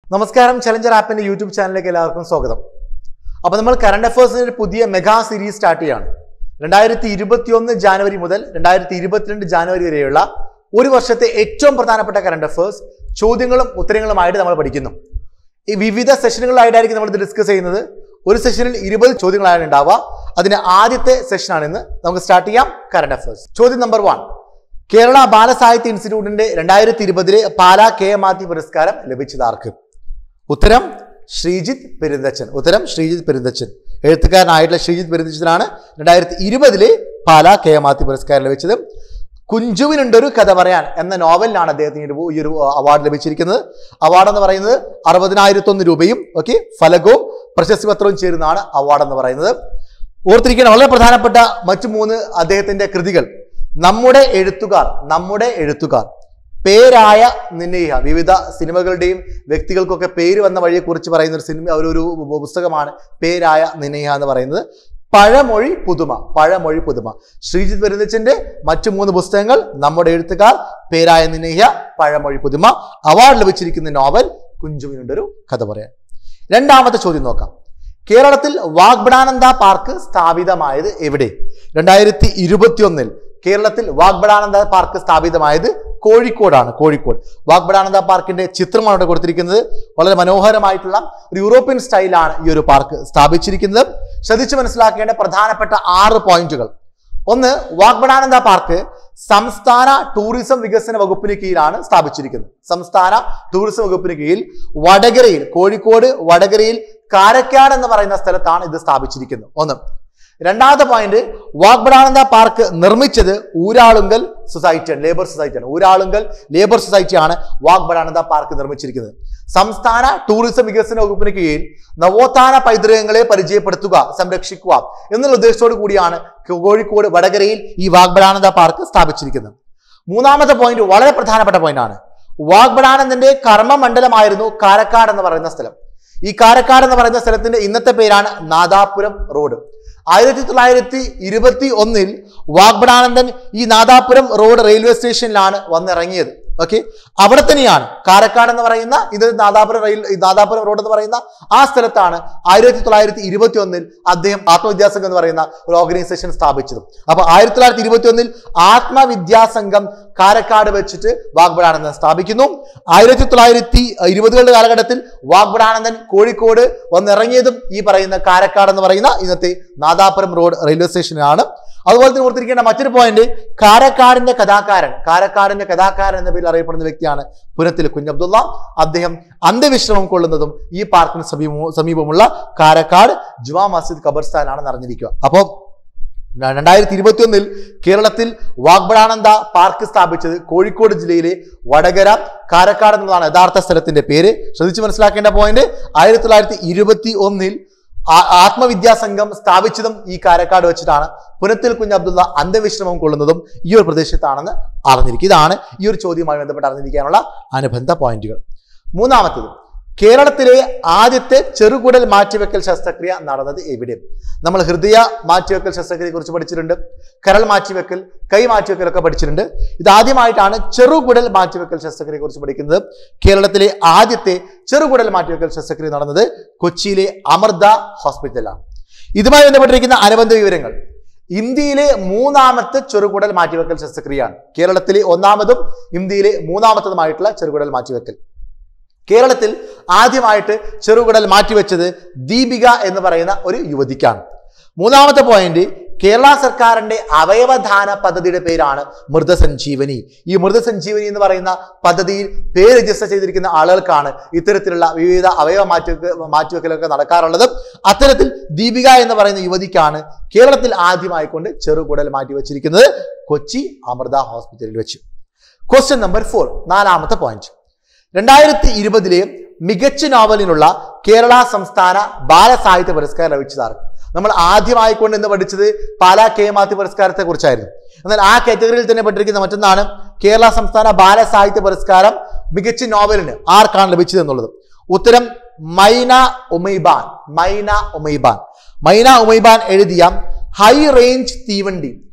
നമസ്കാരം challenger ആപ്പിന്റെ YouTube ചാനലിലേക്ക് എല്ലാവർക്കും സ്വാഗതം അപ്പൊ നമ്മൾ കറണ്ട് അഫയേഴ്സിന്റെ ഒരു പുതിയ മെഗാ സീരീസ് സ്റ്റാർട്ട് ചെയ്യാണ് രണ്ടായിരത്തി ഇരുപത്തിയൊന്ന് ജാനുവരി മുതൽ രണ്ടായിരത്തി ഇരുപത്തിരണ്ട് ജാനുവരി വരെയുള്ള ഒരു വർഷത്തെ ഏറ്റവും പ്രധാനപ്പെട്ട കറണ്ട് അഫയേഴ്സ് ചോദ്യങ്ങളും ഉത്തരങ്ങളുമായിട്ട് നമ്മൾ പഠിക്കുന്നു ഈ വിവിധ സെഷനുകളായിട്ടായിരിക്കും നമ്മൾ ഇത് ഡിസ്കസ് ചെയ്യുന്നത് ഒരു സെഷനിൽ ഇരുപത് ചോദ്യങ്ങളാണ് ഉണ്ടാവുക അതിന്റെ ആദ്യത്തെ സെഷനാണ് ഇന്ന് നമുക്ക് സ്റ്റാർട്ട് ചെയ്യാം കറണ്ട് അഫയേഴ്സ് ചോദ്യം നമ്പർ വൺ കേരള ബാലസാഹിത്യ ഇൻസ്റ്റിറ്റ്യൂട്ടിന്റെ രണ്ടായിരത്തി ഇരുപതിലെ Pala K M R T പുരസ്കാരം ലഭിച്ചത് ആർക്ക് ഉത്തരം ശ്രീജിത്ത് പെരുന്തച്ചൻ ഉത്തരം ശ്രീജിത്ത് പെരുന്തച്ചൻ എഴുത്തുകാരനായിട്ടുള്ള ശ്രീജിത്ത് പെരുന്തച്ചനാണ് രണ്ടായിരത്തി ഇരുപതിലെ Pala K M R T പുരസ്കാരം ലഭിച്ചത് കുഞ്ചുവിനുണ്ടൊരു കഥ പറയാൻ എന്ന നോവലിനാണ് അദ്ദേഹത്തിന് ഈ ഒരു- ഈ ഒരു അവാർഡ് ലഭിച്ചിരിക്കുന്നത് അവാർഡ് എന്ന് പറയുന്നത് അറുപതിനായിരത്തൊന്ന് രൂപയും ഓക്കെ ഫലകവും പ്രശസ്തി പത്രവും ചേരുന്നതാണ് അവാർഡ് എന്ന് പറയുന്നത് ഓർത്തിരിക്കേണ്ട വളരെ പ്രധാനപ്പെട്ട മറ്റു മൂന്ന് അദ്ദേഹത്തിന്റെ കൃതികൾ നമ്മുടെ എഴുത്തുകാർ നമ്മുടെ എഴുത്തുകാർ പേരായ നിന്നേഹ വിവിധ സിനിമകളുടെയും വ്യക്തികൾക്കൊക്കെ പേര് വന്ന വഴിയെ കുറിച്ച് പറയുന്ന ഒരു സിനിമ ഒരു ഒരു പുസ്തകമാണ് പേരായ നിന്നേഹ എന്ന് പറയുന്നത് പഴമൊഴി പുതുമ പഴമൊഴി പുതുമ ശ്രീജിത്ത് പെരുന്തച്ചന്റെ മറ്റു മൂന്ന് പുസ്തകങ്ങൾ നമ്മുടെ എഴുത്തുകാർ പേരായ നിന്നേഹ പഴമൊഴി പുതുമ അവാർഡ് ലഭിച്ചിരിക്കുന്ന നോവൽ കുഞ്ചുവിനുണ്ടൊരു കഥ പറയാൻ രണ്ടാമത്തെ ചോദ്യം നോക്കാം കേരളത്തിൽ വാഗ്ബടാനന്ദ പാർക്ക് സ്ഥാപിതമായത് എവിടെ രണ്ടായിരത്തി ഇരുപത്തിയൊന്നിൽ കേരളത്തിൽ വാഗ്ബടാനന്ദ പാർക്ക് സ്ഥാപിതമായത് കോഴിക്കോടാണ് കോഴിക്കോട് വാഗ്ബടാനന്ദ പാർക്കിന്റെ ചിത്രമാണ് ഇവിടെ കൊടുത്തിരിക്കുന്നത് വളരെ മനോഹരമായിട്ടുള്ള ഒരു യൂറോപ്യൻ സ്റ്റൈലാണ് ഈ ഒരു പാർക്ക് സ്ഥാപിച്ചിരിക്കുന്നത് ശ്രദ്ധിച്ചു മനസ്സിലാക്കേണ്ട പ്രധാനപ്പെട്ട ആറ് പോയിന്റുകൾ ഒന്ന് വാഗ്ബടാനന്ദ പാർക്ക് സംസ്ഥാന ടൂറിസം വികസന വകുപ്പിന് കീഴിലാണ് സ്ഥാപിച്ചിരിക്കുന്നത് സംസ്ഥാന ടൂറിസം വകുപ്പിന് കീഴിൽ വടകരയിൽ കോഴിക്കോട് വടകരയിൽ കാരക്കാട് എന്ന് പറയുന്ന സ്ഥലത്താണ് ഇത് സ്ഥാപിച്ചിരിക്കുന്നത് ഒന്ന് രണ്ടാമത്തെ പോയിന്റ് വാഗ്ബടാനന്ദ പാർക്ക് നിർമ്മിച്ചത് ഊരാളുങ്കൽ സൊസൈറ്റിയാണ് ലേബർ സൊസൈറ്റിയാണ് ഊരാളുങ്കൽ ലേബർ സൊസൈറ്റിയാണ് വാഗ്ബടാനന്ദ പാർക്ക് നിർമ്മിച്ചിരിക്കുന്നത് സംസ്ഥാന ടൂറിസം വികസന വകുപ്പിന് കീഴിൽ നവോത്ഥാന പൈതൃകങ്ങളെ പരിചയപ്പെടുത്തുക സംരക്ഷിക്കുക എന്നുള്ള ഉദ്ദേശത്തോടു കൂടിയാണ് കോഴിക്കോട് വടകരയിൽ ഈ വാഗ്ബടാനന്ദ പാർക്ക് സ്ഥാപിച്ചിരിക്കുന്നത് മൂന്നാമത്തെ പോയിന്റ് വളരെ പ്രധാനപ്പെട്ട പോയിന്റ് ആണ് വാഗ്ബടാനന്ദന്റെ കർമ്മമണ്ഡലമായിരുന്നു കാരക്കാട് എന്ന് പറയുന്ന സ്ഥലം ഈ കാരക്കാട് എന്ന് പറയുന്ന സ്ഥലത്തിന്റെ ഇന്നത്തെ പേരാണ് നാദാപുരം റോഡ് ആയിരത്തി തൊള്ളായിരത്തി ഇരുപത്തി ഒന്നിൽ വാഗ്ബടാനന്ദൻ ഈ നാദാപുരം റോഡ് റെയിൽവേ സ്റ്റേഷനിലാണ് വന്നിറങ്ങിയത് ഓക്കെ അവിടെ തന്നെയാണ് കാരക്കാട് എന്ന് പറയുന്ന ഇത് നാദാപുരം റെയിൽ ഈ നാദാപുരം റോഡ് എന്ന് പറയുന്ന ആ സ്ഥലത്താണ് ആയിരത്തി തൊള്ളായിരത്തി ഇരുപത്തി ഒന്നിൽ അദ്ദേഹം ആത്മവിദ്യാസംഘം എന്ന് പറയുന്ന ഒരു ഓർഗനൈസേഷൻ സ്ഥാപിച്ചത് അപ്പൊ ആയിരത്തി തൊള്ളായിരത്തി ഇരുപത്തി ഒന്നിൽ ആത്മവിദ്യാസംഘം കാരക്കാട് വെച്ചിട്ട് വാഗ്ബടാനന്ദൻ സ്ഥാപിക്കുന്നു ആയിരത്തി തൊള്ളായിരത്തി ഇരുപതുകളുടെ കാലഘട്ടത്തിൽ വാഗ്ബടാനന്ദൻ കോഴിക്കോട് വന്നിറങ്ങിയതും ഈ പറയുന്ന കാരക്കാട് എന്ന് പറയുന്ന ഇന്നത്തെ നാദാപുരം റോഡ് റെയിൽവേ സ്റ്റേഷനിലാണ് അതുപോലെ തന്നെ ഓർത്തിരിക്കേണ്ട മറ്റൊരു പോയിന്റ് കാരക്കാടിന്റെ കഥാകാരൻ കാരക്കാടിന്റെ കഥാകാരൻ എന്ന പേരിൽ അറിയപ്പെടുന്ന വ്യക്തിയാണ് പുനത്തിൽ കുഞ്ഞബ്ദുള്ള അദ്ദേഹം അന്ത്യവിശ്രമം കൊള്ളുന്നതും ഈ പാർക്കിന് സമീപ സമീപമുള്ള കാരക്കാട് ജുമാ മസ്ജിദ് ഖബർസ്ഥാനാണെന്ന് അറിഞ്ഞിരിക്കുക അപ്പോൾ രണ്ടായിരത്തി ഇരുപത്തി ഒന്നിൽ കേരളത്തിൽ വാഗ്ബടാനന്ദ പാർക്ക് സ്ഥാപിച്ചത് കോഴിക്കോട് ജില്ലയിലെ വടകര കാരക്കാട് എന്നുള്ളതാണ് യഥാർത്ഥ സ്ഥലത്തിന്റെ പേര് ശ്രദ്ധിച്ച് മനസ്സിലാക്കേണ്ട പോയിന്റ് ആയിരത്തി തൊള്ളായിരത്തി ഇരുപത്തി ഒന്നിൽ ആ- ആത്മവിദ്യാസംഘം സ്ഥാപിച്ചതും ഈ കാരക്കാട് വെച്ചിട്ടാണ് പുനത്തിൽ കുഞ്ഞ് അബ്ദുള്ള അന്ത്യവിശ്രമം കൊള്ളുന്നതും ഈ ഒരു പ്രദേശത്താണെന്ന് അറിഞ്ഞിരിക്കും ഇതാണ് ഈ ഒരു ചോദ്യവുമായി ബന്ധപ്പെട്ട് അറിഞ്ഞിരിക്കാനുള്ള അനുബന്ധ പോയിന്റുകൾ മൂന്നാമത്തത് കേരളത്തിലെ ആദ്യത്തെ ചെറുകുടൽ മാറ്റിവെക്കൽ ശസ്ത്രക്രിയ നടന്നത് എവിടെ നമ്മൾ ഹൃദയ മാറ്റിവെക്കൽ ശസ്ത്രക്രിയയെ കുറിച്ച് പഠിച്ചിട്ടുണ്ട് കരൾ മാറ്റിവെക്കൽ കൈ മാറ്റിവെക്കലൊക്കെ പഠിച്ചിട്ടുണ്ട് ഇത് ആദ്യമായിട്ടാണ് ചെറുകുടൽ മാറ്റിവെക്കൽ ശസ്ത്രക്രിയയെ കുറിച്ച് പഠിക്കുന്നത് കേരളത്തിലെ ആദ്യത്തെ ചെറുകുടൽ മാറ്റിവെക്കൽ ശസ്ത്രക്രിയ നടന്നത് കൊച്ചിയിലെ അമൃത ഹോസ്പിറ്റലാണ് ഇതുമായി ബന്ധപ്പെട്ടിരിക്കുന്ന അനുബന്ധ വിവരങ്ങൾ ഇന്ത്യയിലെ മൂന്നാമത്തെ ചെറുകുടൽ മാറ്റിവെക്കൽ ശസ്ത്രക്രിയയാണ് കേരളത്തിലെ ഒന്നാമതും ഇന്ത്യയിലെ മൂന്നാമത്തതുമായിട്ടുള്ള ചെറുകുടൽ മാറ്റിവെക്കൽ കേരളത്തിൽ ആദ്യമായിട്ട് ചെറുകുടൽ മാറ്റിവെച്ചത് ദീപിക എന്ന് പറയുന്ന ഒരു യുവതിക്കാണ് മൂന്നാമത്തെ പോയിന്റ് കേരള സർക്കാരിന്റെ അവയവദാന പദ്ധതിയുടെ പേരാണ് മൃതസഞ്ജീവനി ഈ മൃതസഞ്ജീവനി എന്ന് പറയുന്ന പദ്ധതിയിൽ പേര് രജിസ്റ്റർ ചെയ്തിരിക്കുന്ന ആളുകൾക്കാണ് ഇത്തരത്തിലുള്ള വിവിധ അവയവ മാറ്റിവെക്ക മാറ്റിവെക്കലൊക്കെ നടക്കാറുള്ളത് അത്തരത്തിൽ ദീപിക എന്ന് പറയുന്ന യുവതിക്കാണ് കേരളത്തിൽ ആദ്യമായിക്കൊണ്ട് ചെറുകുടൽ മാറ്റിവെച്ചിരിക്കുന്നത് കൊച്ചി അമൃത ഹോസ്പിറ്റലിൽ വെച്ച് ക്വസ്റ്റ്യൻ നമ്പർ ഫോർ നാലാമത്തെ പോയിന്റ് രണ്ടായിരത്തി ഇരുപതിലെ മികച്ച നോവലിനുള്ള കേരള സംസ്ഥാന ബാലസാഹിത്യ പുരസ്കാരം ലഭിച്ചതാണ് നമ്മൾ ആദ്യമായിക്കൊണ്ട് ഇന്ന് പഠിച്ചത് പാലാ കെ മാത്യു പുരസ്കാരത്തെ കുറിച്ചായിരുന്നു എന്നാൽ ആ കാറ്റഗറിയിൽ തന്നെ പെട്ടിരിക്കുന്ന മറ്റൊന്നാണ് കേരള സംസ്ഥാന ബാലസാഹിത്യ പുരസ്കാരം മികച്ച നോവലിന് ആർക്കാണ് ലഭിച്ചത് എന്നുള്ളത് ഉത്തരം മൈന ഉമൈബാൻ മൈന ഉമൈബാൻ മൈന ഉമൈബാൻ എഴുതിയ ഹൈ റേഞ്ച് തീവണ്ടി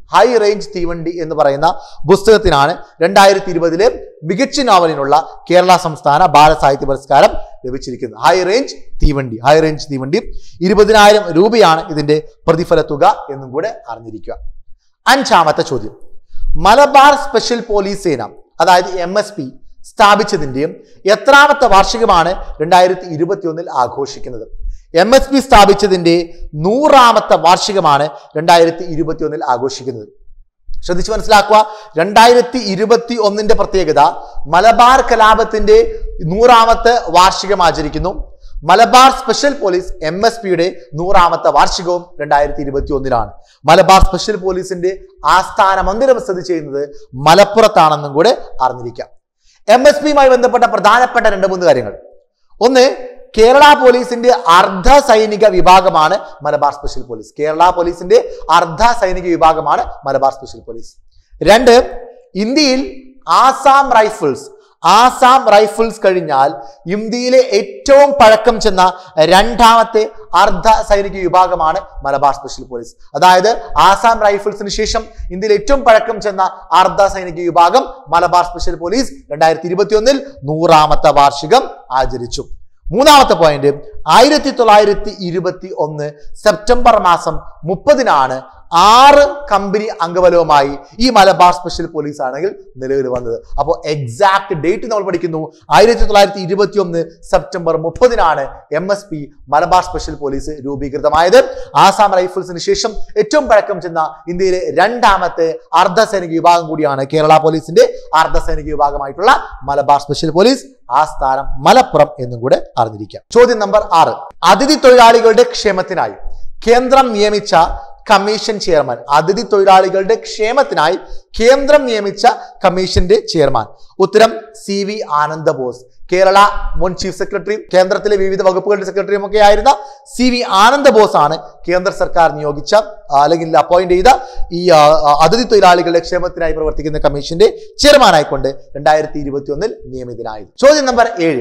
ഹൈ റേഞ്ച് തീവണ്ടി എന്ന് പറയുന്ന പുസ്തകത്തിനാണ് രണ്ടായിരത്തി ഇരുപതിലെ മികച്ച നോവലിനുള്ള കേരള സംസ്ഥാന ബാലസാഹിത്യ പുരസ്കാരം ലഭിച്ചിരിക്കുന്നത് ഹൈ റേഞ്ച് തീവണ്ടി ഹൈ റേഞ്ച് തീവണ്ടി ഇരുപതിനായിരം രൂപയാണ് ഇതിന്റെ പ്രതിഫല തുക എന്നും കൂടെ അറിഞ്ഞിരിക്കുക അഞ്ചാമത്തെ ചോദ്യം മലബാർ സ്പെഷ്യൽ പോലീസ് സേന അതായത് എം എസ് പി സ്ഥാപിച്ചതിന്റെയും എത്രാമത്തെ വാർഷികമാണ് രണ്ടായിരത്തി ഇരുപത്തി ഒന്നിൽ ആഘോഷിക്കുന്നത് എം എസ് പി സ്ഥാപിച്ചതിന്റെ നൂറാമത്തെ വാർഷികമാണ് രണ്ടായിരത്തി ഇരുപത്തി ഒന്നിൽ ആഘോഷിക്കുന്നത് ശ്രദ്ധിച്ച് മനസ്സിലാക്കുക രണ്ടായിരത്തി ഇരുപത്തി ഒന്നിന്റെ പ്രത്യേകത മലബാർ കലാപത്തിന്റെ നൂറാമത്തെ വാർഷികം ആചരിക്കുന്നു Malabar special police M S പിയുടെ നൂറാമത്തെ വാർഷികവും രണ്ടായിരത്തി ഇരുപത്തി ഒന്നിലാണ് മലബാർ സ്പെഷ്യൽ പോലീസിന്റെ ആസ്ഥാന മന്ദിരം സ്ഥിതി ചെയ്യുന്നത് മലപ്പുറത്താണെന്നും കൂടെ അറിഞ്ഞിരിക്കാം എം എസ് പിയുമായി ബന്ധപ്പെട്ട പ്രധാനപ്പെട്ട രണ്ട് മൂന്ന് കാര്യങ്ങൾ ഒന്ന് കേരള പോലീസിന്റെ അർദ്ധ സൈനിക വിഭാഗമാണ് മലബാർ സ്പെഷ്യൽ പോലീസ് കേരള പോലീസിന്റെ അർദ്ധ സൈനിക വിഭാഗമാണ് മലബാർ സ്പെഷ്യൽ പോലീസ് രണ്ട് ഇന്ത്യയിൽ ആസാം റൈഫിൾസ് ആസാം റൈഫിൾസ് കഴിഞ്ഞാൽ ഇന്ത്യയിലെ ഏറ്റവും പഴക്കം ചെന്ന രണ്ടാമത്തെ അർദ്ധ സൈനിക വിഭാഗമാണ് മലബാർ സ്പെഷ്യൽ പോലീസ് അതായത് ആസാം റൈഫിൾസിന് ശേഷം ഇന്ത്യയിൽ ഏറ്റവും പഴക്കം ചെന്ന അർദ്ധ സൈനിക വിഭാഗം മലബാർ സ്പെഷ്യൽ പോലീസ് രണ്ടായിരത്തി ഇരുപത്തി ഒന്നിൽ നൂറാമത്തെ വാർഷികം ആചരിച്ചു മൂന്നാമത്തെ പോയിന്റ് ആയിരത്തി തൊള്ളായിരത്തി ഇരുപത്തി ഒന്ന് സെപ്റ്റംബർ മാസം മുപ്പതിനാണ് ആറ് കമ്പനി അംഗബലവുമായി ഈ മലബാർ സ്പെഷ്യൽ പോലീസ് ആണെങ്കിൽ നിലവിൽ വന്നത് അപ്പോൾ എക്സാക്ട് ഡേറ്റ് നമ്മൾ പഠിക്കുന്നു ആയിരത്തി തൊള്ളായിരത്തി ഇരുപത്തി ഒന്ന് സെപ്റ്റംബർ മുപ്പതിനാണ് M S P Malabar special police രൂപീകൃതമായത് ആസാം റൈഫിൾസിന് ശേഷം ഏറ്റവും പഴക്കം ചെന്ന ഇന്ത്യയിലെ രണ്ടാമത്തെ അർദ്ധസൈനിക വിഭാഗം കൂടിയാണ് കേരള പോലീസിന്റെ അർദ്ധസൈനിക വിഭാഗമായിട്ടുള്ള മലബാർ സ്പെഷ്യൽ പോലീസ് ആസ്ഥാനം മലപ്പുറം എന്നും കൂടെ അറിഞ്ഞിരിക്കാം ചോദ്യം നമ്പർ ആറ് അതിഥി തൊഴിലാളികളുടെ ക്ഷേമത്തിനായി കേന്ദ്രം നിയമിച്ച കമ്മീഷൻ ചെയർമാൻ അതിഥി തൊഴിലാളികളുടെ ക്ഷേമത്തിനായി കേന്ദ്രം നിയമിച്ച കമ്മീഷന്റെ ചെയർമാൻ ഉത്തരം സി വി ആനന്ദ ബോസ് കേരള മുൻ ചീഫ് സെക്രട്ടറി കേന്ദ്രത്തിലെ വിവിധ വകുപ്പുകളുടെ സെക്രട്ടറിയും ഒക്കെ ആയിരുന്ന സി വി ആനന്ദ ബോസ് ആണ് കേന്ദ്ര സർക്കാർ നിയോഗിച്ച ആ, അല്ലെങ്കിൽ അപ്പോയിന്റ് ചെയ്ത ഈ ആ, ആ, അതിഥി തൊഴിലാളികളുടെ ക്ഷേമത്തിനായി പ്രവർത്തിക്കുന്ന കമ്മീഷന്റെ ചെയർമാനായിക്കൊണ്ട് രണ്ടായിരത്തി ഇരുപത്തി ഒന്നിൽ നിയമിതനായത് ചോദ്യം നമ്പർ ഏഴ്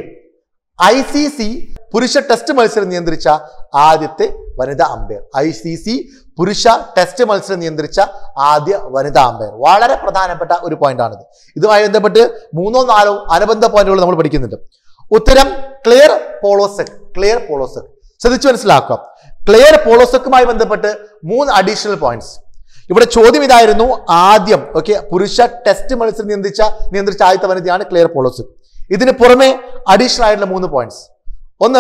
ഐ സി സി പുരുഷ ടെസ്റ്റ് മത്സരം നിയന്ത്രിച്ച ആദ്യത്തെ വനിതാ അമ്പയർ ഐ സി സി പുരുഷ ടെസ്റ്റ് മത്സരം നിയന്ത്രിച്ച ആദ്യ വനിതാ അമ്പയർ വളരെ പ്രധാനപ്പെട്ട ഒരു പോയിന്റാണിത് ഇതുമായി ബന്ധപ്പെട്ട് മൂന്നോ നാലോ അനുബന്ധ പോയിന്റുകൾ നമ്മൾ പഠിക്കുന്നുണ്ട് ഉത്തരം ക്ലിയർ പോളോസെക് ക്ലിയർ പോളോസെക് ശ്രദ്ധിച്ചു മനസ്സിലാക്കാം ക്ലിയർ പോളോസെക്കുമായി ബന്ധപ്പെട്ട് മൂന്ന് അഡീഷണൽ പോയിന്റ്സ് ഇവിടെ ചോദ്യം ഇതായിരുന്നു ആദ്യം ഓക്കെ പുരുഷ ടെസ്റ്റ് മത്സരം നിയന്ത്രിച്ച നിയന്ത്രിച്ച ആദ്യത്തെ വനിതയാണ് ക്ലിയർ പോളോസെക് ഇതിന് പുറമെ അഡീഷണൽ ആയിട്ടുള്ള മൂന്ന് പോയിന്റ്സ് ഒന്ന്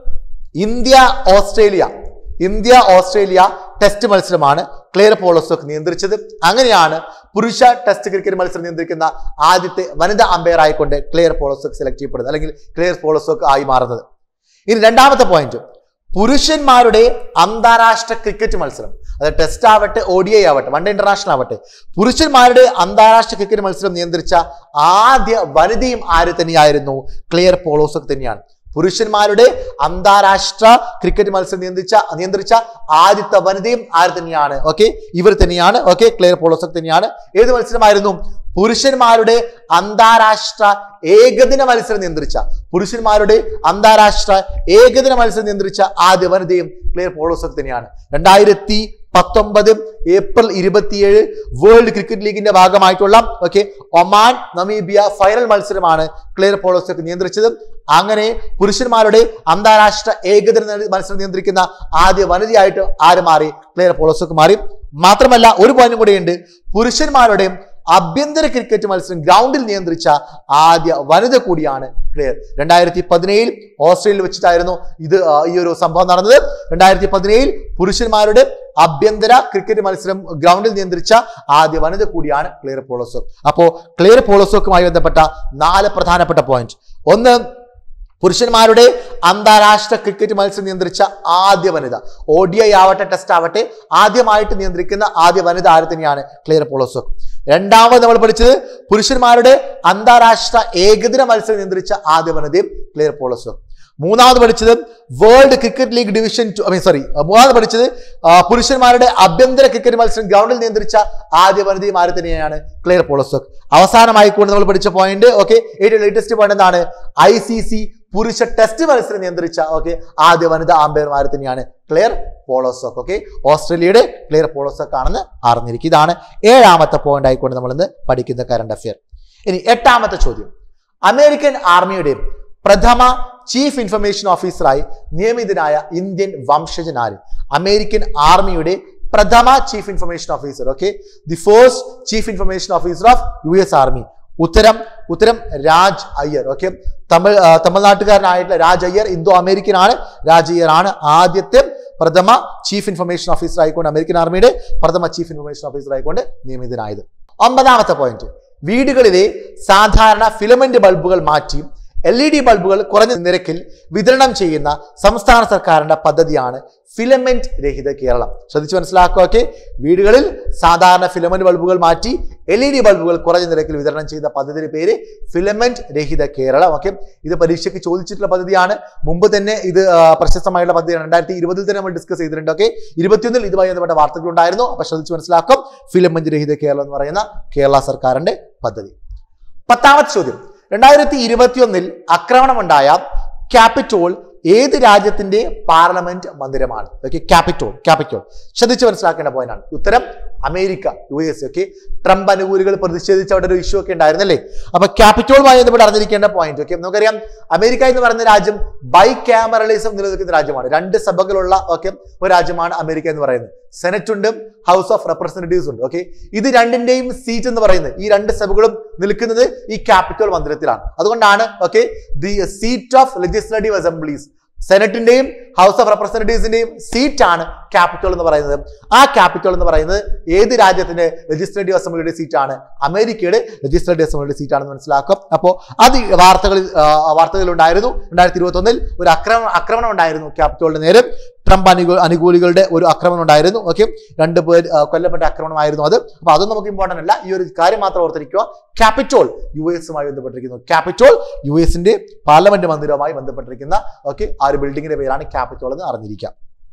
India Australia India Australia test മത്സരമാണ് ക്ലിയർ പോളോസോക്ക് നിയന്ത്രിച്ചത് അങ്ങനെയാണ് പുരുഷ ടെസ്റ്റ് ക്രിക്കറ്റ് മത്സരം നിയന്ത്രിക്കുന്ന ആദ്യത്തെ വനിതാ അമ്പയർ ആയിക്കൊണ്ട് ക്ലിയർ പോളോസോക്ക് സെലക്ട് ചെയ്യപ്പെടുന്നത് അല്ലെങ്കിൽ ക്ലിയർ പോളോസോക്ക് ആയി മാറുന്നത് ഇനി രണ്ടാമത്തെ പോയിന്റ് പുരുഷന്മാരുടെ അന്താരാഷ്ട്ര ക്രിക്കറ്റ് മത്സരം അത് ടെസ്റ്റ് ആവട്ടെ ഒ ഡി ഐ ആവട്ടെ വൺ ഡേ ഇന്റർനാഷണൽ ആവട്ടെ പുരുഷന്മാരുടെ അന്താരാഷ്ട്ര ക്രിക്കറ്റ് മത്സരം നിയന്ത്രിച്ച ആദ്യ വനിതയും ആര് തന്നെയായിരുന്നു ക്ലിയർ പോളോസോക്ക് തന്നെയാണ് പുരുഷന്മാരുടെ അന്താരാഷ്ട്ര ക്രിക്കറ്റ് മത്സരം നിയന്ത്രിച്ച നിയന്ത്രിച്ച ആദ്യത്തെ വനിതയും ആര് തന്നെയാണ് ഓക്കെ ഇവർ തന്നെയാണ് ഓക്കെ ക്ലിയർ പോളോസക് തന്നെയാണ് ഏത് മത്സരമായിരുന്നു പുരുഷന്മാരുടെ അന്താരാഷ്ട്ര ഏകദിന മത്സരം നിയന്ത്രിച്ച പുരുഷന്മാരുടെ അന്താരാഷ്ട്ര ഏകദിന മത്സരം നിയന്ത്രിച്ച ആദ്യ വനിതയും ക്ലിയർ പോളോസക് തന്നെയാണ് രണ്ടായിരത്തി പത്തൊമ്പത് ഏപ്രിൽ ഇരുപത്തിയേഴ് വേൾഡ് ക്രിക്കറ്റ് ലീഗിന്റെ ഭാഗമായിട്ടുള്ള ഓക്കെ ഒമാൻ നമീബിയ ഫൈനൽ മത്സരമാണ് ക്ലിയർ പോളോസക് നിയന്ത്രിച്ചത് അങ്ങനെ പുരുഷന്മാരുടെ അന്താരാഷ്ട്ര ഏകദിന മത്സരം നിയന്ത്രിക്കുന്ന ആദ്യ വനിതയായിട്ട് ആര് മാറി ക്ലിയർ പോളോസക് മാറി മാത്രമല്ല ഒരു പോയിന്റും കൂടെയുണ്ട് പുരുഷന്മാരുടെ ആഭ്യന്തര ക്രിക്കറ്റ് മത്സരം ഗ്രൗണ്ടിൽ നിയന്ത്രിച്ച ആദ്യ വനിത കൂടിയാണ് ക്ലിയർ രണ്ടായിരത്തി പതിനേഴിൽ ഓസ്ട്രേലിയയിൽ വെച്ചിട്ടായിരുന്നു ഇത് ആ, ഈ ഒരു സംഭവം നടന്നത് രണ്ടായിരത്തി പതിനേഴിൽ പുരുഷന്മാരുടെ ആഭ്യന്തര ക്രിക്കറ്റ് മത്സരം ഗ്രൗണ്ടിൽ നിയന്ത്രിച്ച ആദ്യ വനിത കൂടിയാണ് ക്ലിയർ പോളോസോക്ക് അപ്പോ ക്ലിയർ പോളോസോക്കുമായി ബന്ധപ്പെട്ട നാല് പ്രധാനപ്പെട്ട പോയിന്റ് ഒന്ന് പുരുഷന്മാരുടെ അന്താരാഷ്ട്ര ക്രിക്കറ്റ് മത്സരം നിയന്ത്രിച്ച ആദ്യ വനിത ഒ ഡി ഐ ആവട്ടെ ടെസ്റ്റ് ആവട്ടെ ആദ്യമായിട്ട് നിയന്ത്രിക്കുന്ന ആദ്യ വനിത ആര് തന്നെയാണ് ക്ലിയർ പോളോസോക്ക് രണ്ടാമത് നമ്മൾ പഠിച്ചത് പുരുഷന്മാരുടെ അന്താരാഷ്ട്ര ഏകദിന മത്സരം നിയന്ത്രിച്ച ആദ്യ വനിതയും ക്ലിയർ പോളോസോക്ക് മൂന്നാമത് പഠിച്ചത് world cricket league division two I mean sorry മൂന്നാമത് പഠിച്ചത് ആ, പുരുഷന്മാരുടെ ആഭ്യന്തര ക്രിക്കറ്റ് മത്സരം ഗ്രൗണ്ടിൽ നിയന്ത്രിച്ച ആദ്യ വനിതയും ആര് തന്നെയാണ് ക്ലിയർ പോളോസോക്ക് അവസാനമായി കൊണ്ട് നമ്മൾ പഠിച്ച പോയിന്റ് ഓക്കെ ഏറ്റവും ലേറ്റസ്റ്റ് പോയിന്റ് എന്താണ് ഐ സി സി പുരുഷ ടെസ്റ്റ് മത്സരം ടെസ്റ്റിനെ നിയന്ത്രിച്ച ഓക്കെ ആദ്യ വനിതാ അമ്പയർമാർ തന്നെയാണ് ക്ലെയർ പോളോസോക്ക് ഓക്കെ ഓസ്ട്രേലിയയുടെ ക്ലെയർ പോളോസോക്ക് ആണെന്ന് അറിഞ്ഞിരിക്കും ഇതാണ് ഏഴാമത്തെ പോയിന്റ് ആയിക്കൊണ്ട് നമ്മൾ ഇന്ന് പഠിക്കുന്ന കറണ്ട് അഫയർ ഇനി എട്ടാമത്തെ ചോദ്യം അമേരിക്കൻ ആർമിയുടെ പ്രഥമ ചീഫ് ഇൻഫർമേഷൻ ഓഫീസറായി നിയമിതനായ ഇന്ത്യൻ വംശജനാര് അമേരിക്കൻ ആർമിയുടെ പ്രഥമ chief information officer okay the first chief information officer of U S army ഉത്തരം ഉത്തരം രാജ് അയ്യർ ഓക്കെ തമിഴ് ആ, തമിഴ്നാട്ടുകാരനായിട്ടുള്ള രാജ് അയ്യർ ഇന്തോ അമേരിക്കൻ ആണ് രാജ് അയ്യർ ആണ് ആദ്യത്തെ പ്രഥമ ചീഫ് ഇൻഫർമേഷൻ ഓഫീസർ ആയിക്കൊണ്ട് അമേരിക്കൻ ആർമിയുടെ പ്രഥമ ചീഫ് ഇൻഫർമേഷൻ ഓഫീസർ ആയിക്കൊണ്ട് നിയമിതനായത് ഒമ്പതാമത്തെ പോയിന്റ് വീടുകളിലെ സാധാരണ ഫിലമെന്റ് ബൾബുകൾ മാറ്റി എൽ ഇ ഡി ബൾബുകൾ കുറഞ്ഞ നിരക്കിൽ വിതരണം ചെയ്യുന്ന സംസ്ഥാന സർക്കാരിന്റെ പദ്ധതിയാണ് ഫിലമെന്റ് രഹിത കേരളം ശ്രദ്ധിച്ച് മനസ്സിലാക്കുക ഓക്കെ വീടുകളിൽ സാധാരണ ഫിലമെന്റ് ബൾബുകൾ മാറ്റി എൽ ഇ ഡി ബൾബുകൾ കുറഞ്ഞ നിരക്കിൽ വിതരണം ചെയ്ത പദ്ധതിയുടെ പേര് ഫിലമെന്റ് രഹിത കേരളം ഓക്കെ ഇത് പരീക്ഷയ്ക്ക് ചോദിച്ചിട്ടുള്ള പദ്ധതിയാണ് മുമ്പ് തന്നെ ഇത് ആ, പ്രശസ്തമായുള്ള പദ്ധതിയാണ് രണ്ടായിരത്തി ഇരുപതിൽ തന്നെ നമ്മൾ ഡിസ്കസ് ചെയ്തിട്ടുണ്ട് ഓക്കെ ഇരുപത്തിയൊന്നിൽ ഇതുമായി ബന്ധപ്പെട്ട വാർത്തകൾ ഉണ്ടായിരുന്നു അപ്പൊ ശ്രദ്ധിച്ച് മനസ്സിലാക്കും ഫിലമെന്റ് രഹിത കേരളം എന്ന് പറയുന്ന കേരള സർക്കാരിന്റെ പദ്ധതി പത്താമത്തെ ചോദ്യം രണ്ടായിരത്തി ഇരുപത്തിയൊന്നിൽ ആക്രമണമുണ്ടായ ക്യാപിറ്റോൾ ഏത് രാജ്യത്തിന്റെ പാർലമെന്റ് മന്ദിരമാണ് ഓക്കെ ക്യാപിറ്റോൾ ക്യാപിറ്റോൾ ശ്രദ്ധിച്ച് മനസ്സിലാക്കേണ്ട പോയിന്റാണ് ഉത്തരം America U S okay Trump അനുകൂലികൾ പ്രതിഷേധിച്ച അവിടെ ഒരു ഇഷ്യൂ ഒക്കെ ഉണ്ടായിരുന്നല്ലേ അപ്പൊ ക്യാപിറ്റോളുമായി ബന്ധപ്പെട്ട് അറിഞ്ഞിരിക്കേണ്ട പോയിന്റ് ഓക്കെ നമുക്കറിയാം അമേരിക്ക എന്ന് പറയുന്ന രാജ്യം ബൈ ക്യാമറലിസം നിലനിൽക്കുന്ന രാജ്യമാണ് രണ്ട് സഭകളുള്ള ഓക്കെ ഒരു രാജ്യമാണ് അമേരിക്ക എന്ന് പറയുന്നത് സെനറ്റ് ഉണ്ട് ഹൗസ് ഓഫ് റെപ്രസെന്റേറ്റീവ്സ് ഉണ്ട് ഓക്കെ ഇത് രണ്ടിന്റെയും സീറ്റ് എന്ന് പറയുന്നത് ഈ രണ്ട് സഭകളും നിൽക്കുന്നത് ഈ ക്യാപിറ്റോൾ മന്ദിരത്തിലാണ് അതുകൊണ്ടാണ് okay the seat of legislative assemblies സെനറ്റിന്റെയും ഹൗസ് ഓഫ് റെപ്രസെന്റേറ്റീവ്സിന്റെയും സീറ്റാണ് ക്യാപിറ്റോൾ എന്ന് പറയുന്നത് ആ ക്യാപിറ്റോൾ എന്ന് പറയുന്നത് ഏത് രാജ്യത്തിന്റെ ലെജിസ്ലേറ്റീവ് അസംബ്ലിയുടെ സീറ്റാണ് അമേരിക്കയുടെ ലെജിസ്ലേറ്റീവ് അസംബ്ലിയുടെ സീറ്റാണെന്ന് മനസ്സിലാക്കും അപ്പോൾ അത് ഈ വാർത്തകളിൽ ആ, വാർത്തകളിൽ ഉണ്ടായിരുന്നു രണ്ടായിരത്തി ഇരുപത്തി ഒന്നിൽ ഒരു ആക്രമണം ആക്രമണം ഉണ്ടായിരുന്നു ക്യാപിറ്റോളിന് നേരെ ട്രംപ് അനുകൂ അനുകൂലികളുടെ ഒരു ആക്രമണം ഉണ്ടായിരുന്നു ഓക്കെ രണ്ട് പേർ ആ, കൊല്ലപ്പെട്ട ആക്രമണമായിരുന്നു അത് അപ്പൊ അതൊന്നും നമുക്ക് ഇമ്പോർട്ടന്റ് അല്ല ഈ ഒരു കാര്യം മാത്രം ഓർത്തിരിക്കുക ക്യാപിറ്റോൾ യു എസുമായി ബന്ധപ്പെട്ടിരിക്കുന്നു ക്യാപിറ്റോൾ യു എസിന്റെ പാർലമെന്റ് മന്ദിരവുമായി ബന്ധപ്പെട്ടിരിക്കുന്ന ഓക്കെ ആ ഒരു ബിൽഡിങ്ങിന്റെ പേരാണ് ക്യാപിറ്റോൾ എന്ന് അറിഞ്ഞിരിക്കാം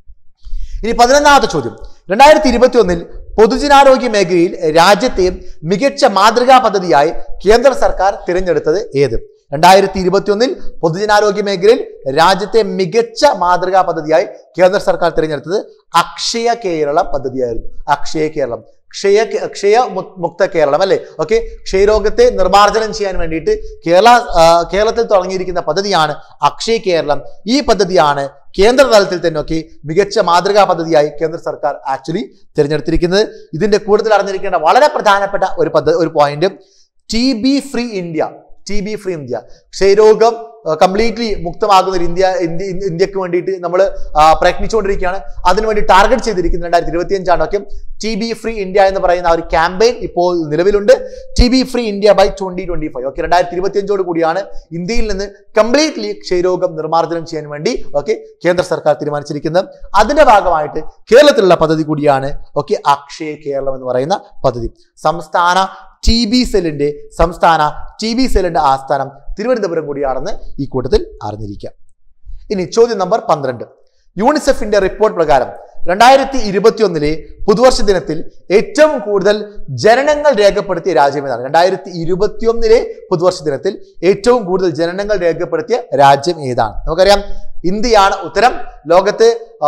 ഇനി പതിനൊന്നാമത്തെ ചോദ്യം രണ്ടായിരത്തി ഇരുപത്തി ഒന്നിൽ പൊതുജനാരോഗ്യ മേഖലയിൽ രാജ്യത്തെ മികച്ച മാതൃകാ പദ്ധതിയായി കേന്ദ്ര സർക്കാർ തിരഞ്ഞെടുത്തത് ഏത് രണ്ടായിരത്തി ഇരുപത്തി ഒന്നിൽ പൊതുജനാരോഗ്യ മേഖലയിൽ രാജ്യത്തെ മികച്ച മാതൃകാ പദ്ധതിയായി കേന്ദ്ര സർക്കാർ തിരഞ്ഞെടുത്തത് അക്ഷയ കേരളം പദ്ധതിയായിരുന്നു അക്ഷയ കേരളം ക്ഷയ ക്ഷയ മു- മുക്ത കേരളം അല്ലെ ഓക്കെ ക്ഷയരോഗത്തെ നിർമ്മാർജ്ജനം ചെയ്യാൻ വേണ്ടിയിട്ട് കേരള ആ, കേരളത്തിൽ തുടങ്ങിയിരിക്കുന്ന പദ്ധതിയാണ് അക്ഷയ കേരളം ഈ പദ്ധതിയാണ് കേന്ദ്ര തലത്തിൽ തന്നെ ഒക്കെ മികച്ച മാതൃകാ പദ്ധതിയായി കേന്ദ്ര സർക്കാർ ആക്ച്വലി തിരഞ്ഞെടുത്തിരിക്കുന്നത് ഇതിന്റെ കൂടുതൽ അറിഞ്ഞിരിക്കേണ്ട വളരെ പ്രധാനപ്പെട്ട ഒരു പദ്ധതി ഒരു point T B free India T B free India ക്ഷയരോഗം കംപ്ലീറ്റ്ലി മുക്തമാകുന്ന ഒരു ഇന്ത്യ ഇന്ത്യ ഇന്ത്യ- ഇന്ത്യക്ക് വേണ്ടിയിട്ട് നമ്മൾ പ്രയത്നിച്ചുകൊണ്ടിരിക്കുകയാണ് അതിനുവേണ്ടി ടാർഗറ്റ് ചെയ്തിരിക്കുന്നത് രണ്ടായിരത്തി ഇരുപത്തി അഞ്ചാണ് ഒക്കെ ടി ബി ഫ്രീ ഇന്ത്യ എന്ന് പറയുന്ന ആ ഒരു ക്യാമ്പയിൻ ഇപ്പോൾ നിലവിലുണ്ട് T B free India by twenty twenty five okay രണ്ടായിരത്തി ഇരുപത്തി അഞ്ചോട് കൂടിയാണ് ഇന്ത്യയിൽ നിന്ന് കംപ്ലീറ്റ്ലി ക്ഷയരോഗം നിർമ്മാർജ്ജനം ചെയ്യാൻ വേണ്ടി ഓക്കെ കേന്ദ്ര സർക്കാർ തീരുമാനിച്ചിരിക്കുന്നത് അതിന്റെ ഭാഗമായിട്ട് കേരളത്തിലുള്ള പദ്ധതി കൂടിയാണ് ഓക്കെ അക്ഷയ കേരളം എന്ന് പറയുന്ന പദ്ധതി സംസ്ഥാന ടി ബി സെല്ലിന്റെ സംസ്ഥാന ടി ബി സെല്ലിന്റെ ആസ്ഥാനം തിരുവനന്തപുരം കൂടിയാണെന്ന് ഈ കൂട്ടത്തിൽ അറിഞ്ഞിരിക്കാം ഇനി ചോദ്യം നമ്പർ പന്ത്രണ്ട് യൂണിസെഫിന്റെ റിപ്പോർട്ട് പ്രകാരം രണ്ടായിരത്തി ഇരുപത്തിയൊന്നിലെ പുതുവർഷ ദിനത്തിൽ ഏറ്റവും കൂടുതൽ ജനനങ്ങൾ രേഖപ്പെടുത്തിയ രാജ്യം ഏതാണ് രണ്ടായിരത്തി ഇരുപത്തിയൊന്നിലെ പുതുവർഷ ദിനത്തിൽ ഏറ്റവും കൂടുതൽ ജനനങ്ങൾ രേഖപ്പെടുത്തിയ രാജ്യം ഏതാണ് നമുക്കറിയാം ഇന്ത്യയാണ് ഉത്തരം ലോകത്ത്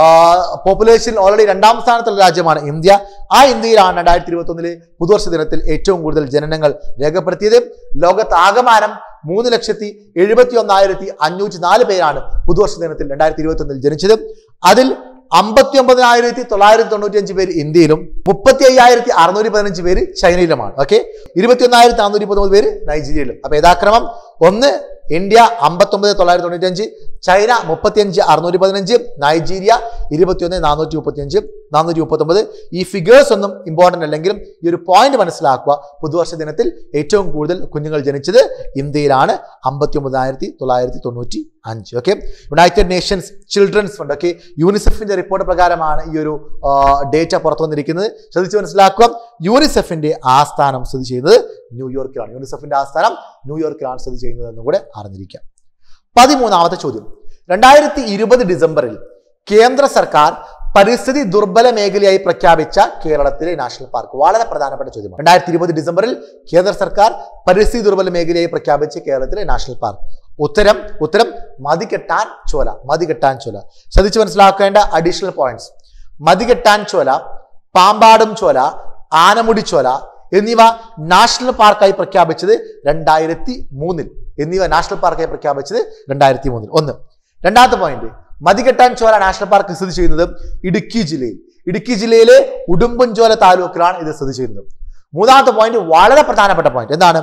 പോപ്പുലേഷൻ ഓൾറെഡി രണ്ടാം സ്ഥാനത്തുള്ള രാജ്യമാണ് ഇന്ത്യ ആ ഇന്ത്യയിലാണ് രണ്ടായിരത്തി ഇരുപത്തി ഒന്നിലെ പുതുവർഷ ദിനത്തിൽ ഏറ്റവും കൂടുതൽ ജനനങ്ങൾ രേഖപ്പെടുത്തിയത് ലോകത്ത് ആകമാനം മൂന്ന് ലക്ഷത്തി എഴുപത്തി ഒന്നായിരത്തി അഞ്ഞൂറ്റി നാല് പേരാണ് പുതുവർഷ ദിനത്തിൽ രണ്ടായിരത്തി ഇരുപത്തി ഒന്നിൽ ജനിച്ചത് അതിൽ അമ്പത്തി ഒമ്പതിനായിരത്തി തൊള്ളായിരത്തി തൊണ്ണൂറ്റി അഞ്ച് പേര് ഇന്ത്യയിലും മുപ്പത്തി അയ്യായിരത്തി അറുന്നൂറ്റി പതിനഞ്ച് പേര് ചൈനയിലുമാണ് ഓക്കെ ഇരുപത്തി ഒന്നായിരത്തി നാനൂറ്റി പത്തൊമ്പത് പേര് നൈജീരിയയിലും അപ്പൊ യഥാക്രമം ഒന്ന് ഇന്ത്യ അമ്പത്തൊമ്പത് തൊള്ളായിരത്തി തൊണ്ണൂറ്റി അഞ്ച് ചൈന മുപ്പത്തിയഞ്ച് അറുന്നൂറ്റി പതിനഞ്ച് നൈജീരിയ ഇരുപത്തിയൊന്ന് നാനൂറ്റി മുപ്പത്തിയഞ്ച് നാനൂറ്റി മുപ്പത്തൊമ്പത് ഈ ഫിഗേഴ്സ് ഒന്നും ഇമ്പോർട്ടൻ്റ് അല്ലെങ്കിലും ഈ ഒരു പോയിന്റ് മനസ്സിലാക്കുക പുതുവർഷ ദിനത്തിൽ ഏറ്റവും കൂടുതൽ കുഞ്ഞുങ്ങൾ ജനിച്ചത് ഇന്ത്യയിലാണ് അമ്പത്തി ഒമ്പതിനായിരത്തി തൊള്ളായിരത്തി തൊണ്ണൂറ്റി അഞ്ച് okay United Nations Children's fund okay യൂണിസെഫിന്റെ റിപ്പോർട്ട് പ്രകാരമാണ് ഈ ഒരു ഡേറ്റ പുറത്തു വന്നിരിക്കുന്നത് ശ്രദ്ധിച്ച് മനസ്സിലാക്കുക യൂണിസെഫിന്റെ ആസ്ഥാനം സ്ഥിതി ചെയ്യുന്നത് ന്യൂയോർക്കിലാണ് യൂണിസെഫിന്റെ ആസ്ഥാനം ന്യൂയോർക്കിലാണ് സ്ഥിതി ചെയ്യുന്നത് എന്നും കൂടെ അറിഞ്ഞിരിക്കാം പതിമൂന്നാമത്തെ ചോദ്യം രണ്ടായിരത്തി ഇരുപത് ഡിസംബറിൽ കേന്ദ്ര സർക്കാർ പരിസ്ഥിതി ദുർബല മേഖലയായി പ്രഖ്യാപിച്ച കേരളത്തിലെ നാഷണൽ പാർക്ക് വളരെ പ്രധാനപ്പെട്ട ചോദ്യമാണ് രണ്ടായിരത്തി ഇരുപത് ഡിസംബറിൽ കേന്ദ്ര സർക്കാർ പരിസ്ഥിതി ദുർബല മേഖലയായി പ്രഖ്യാപിച്ച കേരളത്തിലെ നാഷണൽ പാർക്ക് ഉത്തരം ഉത്തരം മതികെട്ടാൻ ചോല മതികെട്ടാൻ ചോല ശ്രദ്ധിച്ച് മനസ്സിലാക്കേണ്ട അഡീഷണൽ പോയിന്റ്സ് മതികെട്ടാൻ ചോല പാമ്പാടും ചോല ആനമുടി ചോല എന്നിവ നാഷണൽ പാർക്കായി പ്രഖ്യാപിച്ചത് രണ്ടായിരത്തി മൂന്നിൽ എന്നിവ നാഷണൽ പാർക്കായി പ്രഖ്യാപിച്ചത് രണ്ടായിരത്തി മൂന്നിൽ ഒന്ന് രണ്ടാമത്തെ point Mathikettan Shola national park സ്ഥിതി ചെയ്യുന്നത് ഇടുക്കി ജില്ലയിൽ ഇടുക്കി ജില്ലയിലെ ഉടുമ്പൻചോല താലൂക്കിലാണ് ഇത് സ്ഥിതി ചെയ്യുന്നത് മൂന്നാമത്തെ പോയിന്റ് വളരെ പ്രധാനപ്പെട്ട പോയിന്റ് എന്താണ്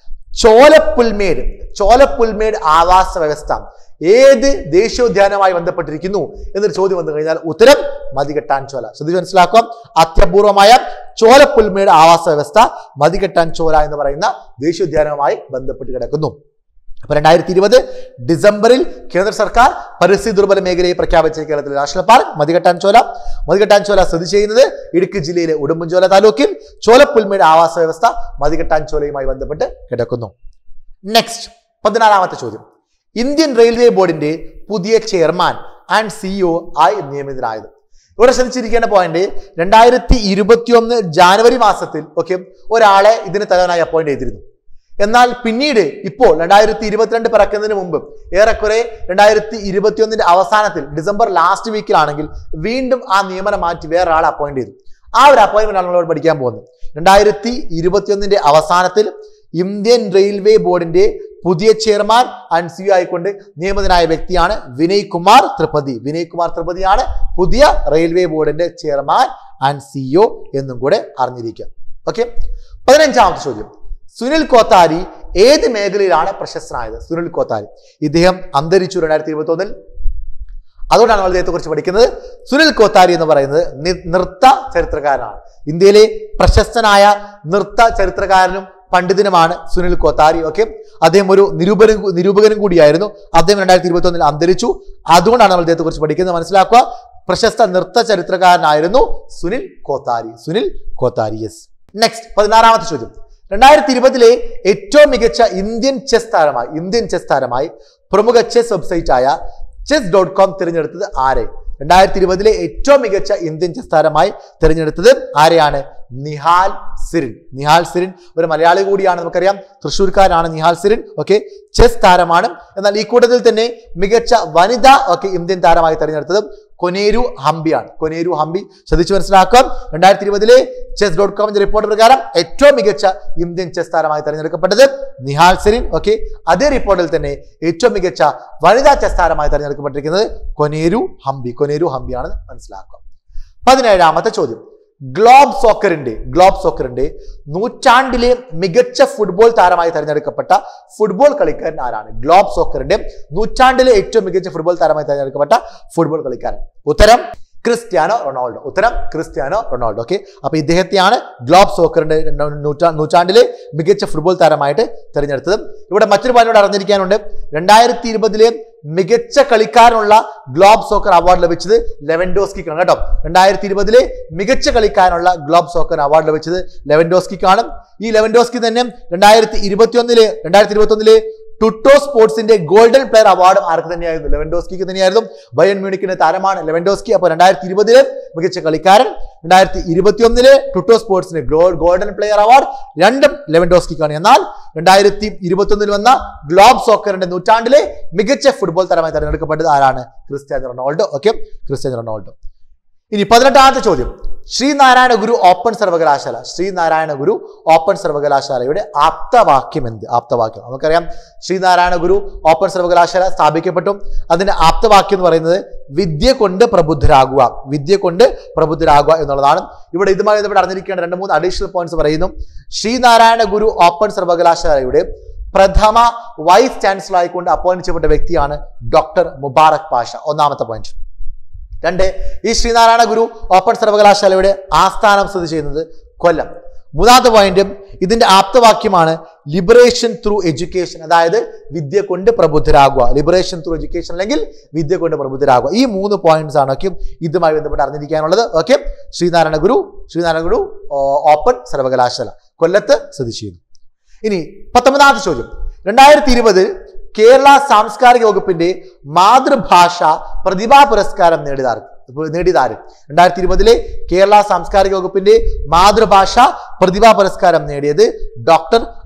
ചോലപ്പുൽമേട് ചോലപ്പുൽമേട് ആവാസ വ്യവസ്ഥ ഏത് ദേശീയോദ്യാനവുമായി ബന്ധപ്പെട്ടിരിക്കുന്നു എന്നൊരു ചോദ്യം വന്നു കഴിഞ്ഞാൽ ഉത്തരം മതികെട്ടാൻ ചോല ശ്രദ്ധിച്ച് മനസ്സിലാക്കാം അത്യപൂർവമായ ചോലപ്പുൽമേട് ആവാസ വ്യവസ്ഥ മതികെട്ടാൻ ചോല എന്ന് പറയുന്ന ദേശീയോദ്യാനവുമായി ബന്ധപ്പെട്ട് കിടക്കുന്നു അപ്പൊ രണ്ടായിരത്തി ഇരുപത് ഡിസംബറിൽ കേന്ദ്ര സർക്കാർ പരിസ്ഥിതി ദുർബല മേഖലയെ പ്രഖ്യാപിച്ച കേരളത്തിലെ നാഷണൽ പാർക്ക് മതികെട്ടാൻ ചോല മതികെട്ടാൻ ചോല സ്ഥിതി ചെയ്യുന്നത് ഇടുക്കി ജില്ലയിലെ ഉടുമ്പൻചോല താലൂക്കിൽ ചോലപ്പുൽമേട് ആവാസ വ്യവസ്ഥ മതികെട്ടാൻ ചോലയുമായി ബന്ധപ്പെട്ട് കിടക്കുന്നു നെക്സ്റ്റ് പതിനാലാമത്തെ ചോദ്യം ഇന്ത്യൻ റെയിൽവേ ബോർഡിന്റെ പുതിയ ചെയർമാൻ ആൻഡ് സിഇഒ ആയി നിയമിതനായത് ഇവിടെ ശ്രദ്ധിച്ചിരിക്കേണ്ട പോയിന്റ് രണ്ടായിരത്തി ഇരുപത്തിയൊന്ന് ജാനുവരി മാസത്തിൽ ഓക്കെ ഒരാളെ ഇതിന് തലവനായി അപ്പോയിന്റ് ചെയ്തിരുന്നു എന്നാൽ പിന്നീട് ഇപ്പോൾ രണ്ടായിരത്തി ഇരുപത്തിരണ്ട് പിറക്കുന്നതിന് മുമ്പ് ഏറെക്കുറെ രണ്ടായിരത്തി ഇരുപത്തിയൊന്നിന്റെ അവസാനത്തിൽ ഡിസംബർ ലാസ്റ്റ് വീക്കിലാണെങ്കിൽ വീണ്ടും ആ നിയമനം മാറ്റി വേറെ ആളെ അപ്പോയിന്റ് ചെയ്തു ആ ഒരു അപ്പോയിന്റ്മെന്റ് ആണ് നമ്മളോട് പഠിക്കാൻ പോകുന്നത് രണ്ടായിരത്തി ഇരുപത്തിയൊന്നിന്റെ അവസാനത്തിൽ ഇന്ത്യൻ റെയിൽവേ ബോർഡിന്റെ പുതിയ ചെയർമാൻ ആൻഡ് സിഇഒ ആയിക്കൊണ്ട് നിയമിതനായ വ്യക്തിയാണ് വിനയ് കുമാർ ത്രിപതി വിനയ് കുമാർ ത്രിപതിയാണ് പുതിയ റെയിൽവേ ബോർഡിന്റെ ചെയർമാൻ ആൻഡ് സിഇഒ എന്നും കൂടെ അറിഞ്ഞിരിക്കുക ഓക്കെ പതിനഞ്ചാമത്തെ ചോദ്യം സുനിൽ കോത്താരി ഏത് മേഖലയിലാണ് പ്രശസ്തനായത് സുനിൽ കോത്താരി ഇദ്ദേഹം അന്തരിച്ചു രണ്ടായിരത്തി ഇരുപത്തി ഒന്നിൽ അതുകൊണ്ടാണ് നമ്മൾ ഇദ്ദേഹത്തെ കുറിച്ച് പഠിക്കുന്നത് സുനിൽ കോത്താരി എന്ന് പറയുന്നത് നി- നൃത്ത ചരിത്രകാരനാണ് ഇന്ത്യയിലെ പ്രശസ്തനായ നൃത്ത ചരിത്രകാരനും പണ്ഡിതനുമാണ് സുനിൽ കോത്താരി ഓക്കെ അദ്ദേഹം ഒരു നിരൂപകനും നിരൂപകനും കൂടിയായിരുന്നു അദ്ദേഹം രണ്ടായിരത്തി ഇരുപത്തി ഒന്നിൽ അന്തരിച്ചു അതുകൊണ്ടാണ് നമ്മൾ ഇദ്ദേഹത്തെ കുറിച്ച് പഠിക്കുന്നത് മനസ്സിലാക്കുക പ്രശസ്ത നൃത്ത ചരിത്രകാരനായിരുന്നു സുനിൽ കോത്താരി സുനിൽ കോത്താരി യെസ് നെക്സ്റ്റ് പതിനാറാമത്തെ ചോദ്യം രണ്ടായിരത്തി ഇരുപതിലെ ഏറ്റവും മികച്ച ഇന്ത്യൻ ചെസ് താരമായി ഇന്ത്യൻ ചെസ് താരമായി പ്രമുഖ ചെസ് വെബ്സൈറ്റ് ആയ ചെസ് ഡോട്ട് കോം തിരഞ്ഞെടുത്തത് ആരെ രണ്ടായിരത്തി ഇരുപതിലെ ഏറ്റവും മികച്ച ഇന്ത്യൻ ചെസ് താരമായി തിരഞ്ഞെടുത്തത് ആരെയാണ് നിഹാൽ സിരിൻ നിഹാൽ സിരിൻ ഒരു മലയാളി കൂടിയാണ് നമുക്കറിയാം തൃശ്ശൂർക്കാരാണ് നിഹാൽ സിരിൻ ഓക്കെ ചെസ് താരമാണ് എന്നാൽ ഈ കൂട്ടത്തിൽ തന്നെ മികച്ച വനിതാ ഓക്കെ ഇന്ത്യൻ താരമായി തിരഞ്ഞെടുത്തത് കൊനേരു ഹംപിയാണ് കൊനേരു ഹംപി ശ്രദ്ധിച്ചു മനസ്സിലാക്കാം രണ്ടായിരത്തി ഇരുപതിലെ ചെസ് ഡോട്ട് കോമിന്റെ റിപ്പോർട്ട് പ്രകാരം ഏറ്റവും മികച്ച ഇന്ത്യൻ ചെസ് താരമായി തിരഞ്ഞെടുക്കപ്പെട്ടത് നിഹാൽ സെറിൻ ഓക്കെ അതേ റിപ്പോർട്ടിൽ തന്നെ ഏറ്റവും മികച്ച വനിതാ ചെസ് താരമായി തിരഞ്ഞെടുക്കപ്പെട്ടിരിക്കുന്നത് കൊനേരു ഹംപി കൊനേരു ഹംപിയാണ് മനസ്സിലാക്കുക പതിനേഴാമത്തെ ചോദ്യം ഗ്ലോബ് സോക്കറിന്റെ ഗ്ലോബ് സോക്കറിന്റെ നൂറ്റാണ്ടിലെ മികച്ച ഫുട്ബോൾ താരമായി തിരഞ്ഞെടുക്കപ്പെട്ട ഫുട്ബോൾ കളിക്കാരൻ ആരാണ് ഗ്ലോബ് സോക്കറിന്റെ നൂറ്റാണ്ടിലെ ഏറ്റവും മികച്ച ഫുട്ബോൾ താരമായി തിരഞ്ഞെടുക്കപ്പെട്ട ഫുട്ബോൾ കളിക്കാരൻ ഉത്തരം ക്രിസ്ത്യാനോ റൊണാൾഡോ ഉത്തരം ക്രിസ്ത്യാനോ റൊണാൾഡോ ഓക്കെ അപ്പൊ ഇദ്ദേഹത്തെയാണ് ഗ്ലോബ് സോക്കറിന്റെ നൂറ്റാ നൂറ്റാണ്ടിലെ മികച്ച ഫുട്ബോൾ താരമായിട്ട് തിരഞ്ഞെടുത്തത് ഇവിടെ മറ്റൊരു പോയിന്റ് അറിഞ്ഞിരിക്കാനുണ്ട് രണ്ടായിരത്തി ഇരുപതിലെ മികച്ച കളിക്കാരനുള്ള ഗ്ലോബ് സോക്കർ അവാർഡ് ലഭിച്ചത് ലെവൻഡോസ്കിക്കാണ് കേട്ടോ രണ്ടായിരത്തി ഇരുപതിലെ മികച്ച കളിക്കാരനുള്ള ഗ്ലോബ് സോക്കർ അവാർഡ് ലഭിച്ചത് ലെവൻഡോസ്കിക്കാണ് ഈ ലെവൻഡോസ്കി തന്നെ രണ്ടായിരത്തി ഇരുപത്തി ഒന്നിലെ രണ്ടായിരത്തി ഇരുപത്തി ഒന്നിലെ ടുട്ടോ സ്പോർട്സിന്റെ ഗോൾഡൻ പ്ലെയർ അവാർഡും ആർക്ക് തന്നെയായിരുന്നു ലെവൻഡോസ്കിക്ക് തന്നെയായിരുന്നു ബയൺ മ്യൂണിക്കിന്റെ താരമാണ് ലെവൻഡോസ്കി അപ്പോൾ രണ്ടായിരത്തി ഇരുപതിലെ മികച്ച കളിക്കാരൻ രണ്ടായിരത്തി ഇരുപത്തി ഒന്നിലെ ടുട്ടോ സ്പോർട്സിന് ഗോൾഡൻ പ്ലെയർ അവാർഡ് രണ്ടും ലെവൻഡോസ്കിക്കാണ് എന്നാൽ രണ്ടായിരത്തി ഇരുപത്തി ഒന്നിൽ വന്ന ഗ്ലോബ് സോക്കറിന്റെ നൂറ്റാണ്ടിലെ മികച്ച ഫുട്ബോൾ താരമായി തെരഞ്ഞെടുക്കപ്പെട്ടത് ആരാണ് Cristiano Ronaldo okay Cristiano Ronaldo ഇനി പതിനെട്ടാമത്തെ ചോദ്യം ശ്രീനാരായണ ഗുരു ഓപ്പൺ സർവകലാശാല ശ്രീനാരായണ ഗുരു ഓപ്പൺ സർവകലാശാലയുടെ ആപ്തവാക്യം എന്ത് ആപ്തവാക്യം നമുക്കറിയാം ശ്രീനാരായണ ഗുരു ഓപ്പൺ സർവകലാശാല സ്ഥാപിക്കപ്പെട്ടു അതിന്റെ ആപ്തവാക്യം എന്ന് പറയുന്നത് വിദ്യ കൊണ്ട് പ്രബുദ്ധരാകുക വിദ്യ കൊണ്ട് പ്രബുദ്ധരാകുക എന്നുള്ളതാണ് ഇവിടെ ഇതുമായി ബന്ധപ്പെട്ട് അറിഞ്ഞിരിക്കേണ്ട രണ്ട് മൂന്ന് അഡീഷണൽ പോയിന്റ്സ് പറയുന്നു ശ്രീനാരായണ ഗുരു ഓപ്പൺ സർവകലാശാലയുടെ പ്രഥമ വൈസ് ചാൻസലർ ആയിക്കൊണ്ട് അപ്പോയിന്റ് ചെയ്യപ്പെട്ട വ്യക്തിയാണ് ഡോക്ടർ മുബാറക് പാഷ ഒന്നാമത്തെ പോയിന്റ് രണ്ട് ഈ ശ്രീനാരായണ ഗുരു ഓപ്പൺ സർവകലാശാലയുടെ ആസ്ഥാനം സ്ഥിതി ചെയ്യുന്നത് കൊല്ലം മൂന്നാമത്തെ പോയിന്റ് ഇതിന്റെ ആപ്തവാക്യമാണ് ലിബറേഷൻ ത്രൂ എഡ്യൂക്കേഷൻ അതായത് വിദ്യ കൊണ്ട് പ്രബുദ്ധരാകുക ലിബറേഷൻ ത്രൂ എഡ്യൂക്കേഷൻ അല്ലെങ്കിൽ വിദ്യ കൊണ്ട് പ്രബുദ്ധരാകുക ഈ മൂന്ന് പോയിന്റ്സ് ആണ് ഓക്കെ ഇതുമായി ബന്ധപ്പെട്ട് അറിഞ്ഞിരിക്കാനുള്ളത് ഓക്കെ ശ്രീനാരായണ ഗുരു ശ്രീനാരായണ ഗുരു ഓപ്പൺ സർവകലാശാല കൊല്ലത്ത് സ്ഥിതി ചെയ്യുന്നു ഇനി പത്തൊമ്പതാമത്തെ ചോദ്യം രണ്ടായിരത്തി ഇരുപത് കേരള സാംസ്കാരിക വകുപ്പിന്റെ മാതൃഭാഷ പ്രതിഭാ പുരസ്കാരം നേടിയതാർ നേടിയതാര് രണ്ടായിരത്തി ഇരുപതിലെ കേരള സാംസ്കാരിക വകുപ്പിന്റെ മാതൃഭാഷ പ്രതിഭാ പുരസ്കാരം നേടിയത് ഡോക്ടർ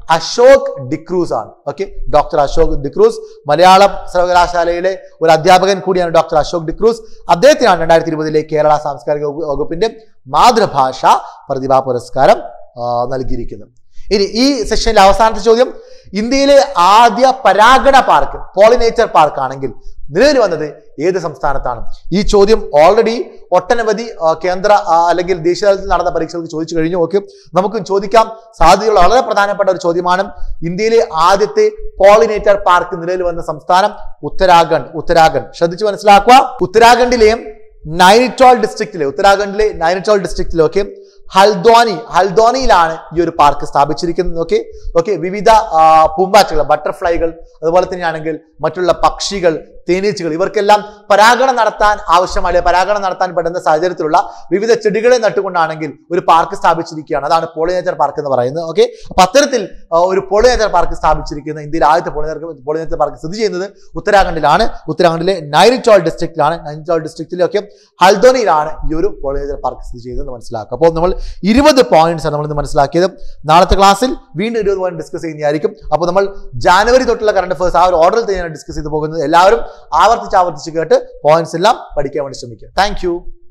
അശോക് ഡിക്രൂസ് ആണ് ഓക്കെ ഡോക്ടർ അശോക് ഡിക്രൂസ് മലയാളം സർവകലാശാലയിലെ ഒരു അധ്യാപകൻ കൂടിയാണ് ഡോക്ടർ അശോക് ഡിക്രൂസ് അദ്ദേഹത്തിനാണ് രണ്ടായിരത്തി ഇരുപതിലെ കേരള സാംസ്കാരിക വകുപ്പ് വകുപ്പിന്റെ മാതൃഭാഷ പ്രതിഭാ പുരസ്കാരം ആ, നൽകിയിരിക്കുന്നത് ഇനി ഈ സെഷനിലെ അവസാനത്തെ ചോദ്യം ഇന്ത്യയിലെ ആദ്യ പരാഗണ പാർക്ക് പോളിനേച്ചർ പാർക്ക് ആണെങ്കിൽ നിലവിൽ വന്നത് ഏത് സംസ്ഥാനത്താണ് ഈ ചോദ്യം ഓൾറെഡി ഒട്ടനവധി ആ, കേന്ദ്ര ആ, അല്ലെങ്കിൽ ദേശീയ തലത്തിൽ നടന്ന പരീക്ഷകൾക്ക് ചോദിച്ചു കഴിഞ്ഞു ഓക്കെ നമുക്ക് ചോദിക്കാം സാധ്യതയുള്ള വളരെ പ്രധാനപ്പെട്ട ഒരു ചോദ്യമാണ് ഇന്ത്യയിലെ ആദ്യത്തെ പോളിനേറ്റർ പാർക്ക് നിലവിൽ വന്ന സംസ്ഥാനം ഉത്തരാഖണ്ഡ് ഉത്തരാഖണ്ഡ് ശ്രദ്ധിച്ചു മനസ്സിലാക്കുക ഉത്തരാഖണ്ഡിലെ നൈനിറ്റോൾ ഡിസ്ട്രിക്റ്റിലെ ഉത്തരാഖണ്ഡിലെ നൈനിറ്റോൾ ഡിസ്ട്രിക്റ്റിലൊക്കെ ഹൽദ്വാനി ഹൽദ്വാനിയിലാണ് ഈ ഒരു പാർക്ക് സ്ഥാപിച്ചിരിക്കുന്നത് ഓക്കെ ഓക്കെ വിവിധ ആ, പൂമ്പാറ്റകൾ ബട്ടർഫ്ലൈകൾ അതുപോലെ തന്നെയാണെങ്കിൽ മറ്റുള്ള പക്ഷികൾ തേനീച്ചകൾ ഇവർക്കെല്ലാം പരാഗണം നടത്താൻ ആവശ്യമായ പരാഗണം നടത്താൻ പെടുന്ന സാഹചര്യത്തിലുള്ള വിവിധ ചെടികളെ നട്ടുകൊണ്ടാണെങ്കിൽ ഒരു പാർക്ക് സ്ഥാപിച്ചിരിക്കുകയാണ് അതാണ് പോളിനേച്ചർ പാർക്ക് എന്ന് പറയുന്നത് ഓക്കെ അപ്പൊ അത്തരത്തിൽ ആ, ഒരു പോളിനേച്ചർ പാർക്ക് സ്ഥാപിച്ചിരിക്കുന്ന ഇന്ത്യയിലെ ആദ്യത്തെ പോളിനേച്ചർ പോളിനേച്ചർ പാർക്ക് സ്ഥിതി ചെയ്യുന്നത് ഉത്തരാഖണ്ഡിലാണ് ഉത്തരാഖണ്ഡിലെ നൈനിറ്റോൾ ഡിസ്ട്രിക്റ്റിലാണ് നൈനിറ്റോൾ ഡിസ്ട്രിക്റ്റിലൊക്കെ ഹൽദ്വാനിയിലാണ് ഈ ഒരു പോളിനേച്ചർ പാർക്ക് സ്ഥിതി ചെയ്യുന്നത് മനസ്സിലാക്കുക അപ്പോൾ നമ്മൾ ഇരുപത് പോയിന്റ്സ് ആണ് നമ്മൾ ഇന്ന് മനസ്സിലാക്കിയത് നാളത്തെ ക്ലാസ്സിൽ വീണ്ടും ഇരുപത് പോയിന്റ് ഡിസ്കസ് ചെയ്യുന്നതായിരിക്കും അപ്പോൾ നമ്മൾ ജാനുവരി തൊട്ടുള്ള കറണ്ട് അഫേഴ്സ് ആ ഒരു ഓർഡറിൽ തന്നെയാണ് ഡിസ്കസ് ചെയ്ത് പോകുന്നത് എല്ലാവരും ആവർത്തിച്ച് ആവർത്തിച്ച് കേട്ട് പോയിന്റ്സ് എല്ലാം പഠിക്കാൻ വേണ്ടി ശ്രമിക്കുക താങ്ക്